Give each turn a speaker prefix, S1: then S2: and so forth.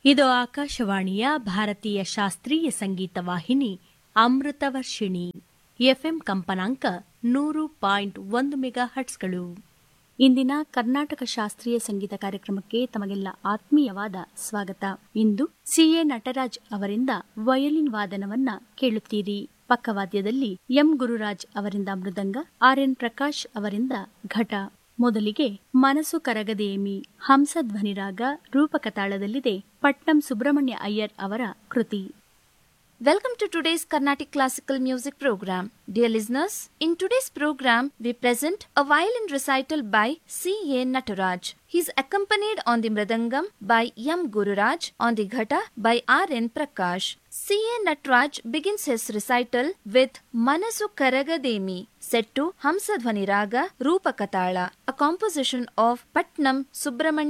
S1: ಇದು ಆಕಾಶವಾಣಿಯ ಭಾರತೀಯ ಶಾಸ್ತ್ರೀಯ ಸಂಗೀತ ವಾಹಿನಿ ಅಮೃತವರ್ಷಿಣಿ ಎಫ್ಎಂ ಕಂಪನಾಂಕ ನೂರು ಪಾಯಿಂಟ್ ಒಂದು ಮೆಗಾ ಹಟ್ಸ್ಗಳು
S2: ಇಂದಿನ ಕರ್ನಾಟಕ ಶಾಸ್ತ್ರೀಯ ಸಂಗೀತ ಕಾರ್ಯಕ್ರಮಕ್ಕೆ ತಮಗೆಲ್ಲ ಆತ್ಮೀಯವಾದ ಸ್ವಾಗತ ಇಂದು ಸಿಎ ನಟರಾಜ್ ಅವರಿಂದ ವಯಲಿನ್ ವಾದನವನ್ನ ಕೇಳುತ್ತೀರಿ ಪಕ್ಕವಾದ್ಯದಲ್ಲಿ ಎಂ ಗುರುರಾಜ್ ಅವರಿಂದ ಮೃದಂಗ ಆರ್ ಎನ್ ಪ್ರಕಾಶ್ ಅವರಿಂದ ಘಟ ಮೊದಲಿಗೆ ಮನಸ್ಸು ಕರಗದೇಮಿ ಹಂಸಧ್ವನಿರಾಗ ರೂಪಕ ತಾಳದಲ್ಲಿದೆ ಪಟ್ನಂ ಸುಬ್ರಹ್ಮಣ್ಯ ಅಯ್ಯರ್ ಅವರ ಕೃತಿ
S3: Welcome to today's Carnatic Classical Music Program. Dear listeners, in today's program, we present a violin recital by C. A. Nataraj. He is accompanied on the Mridangam by M. Gururaj, on the Ghata by R. N. Prakash. C. A. Nataraj begins his recital with Manasu Karagademi, set to Hamsadhvani Raga Rupakatala, a composition of Patnam Subramanya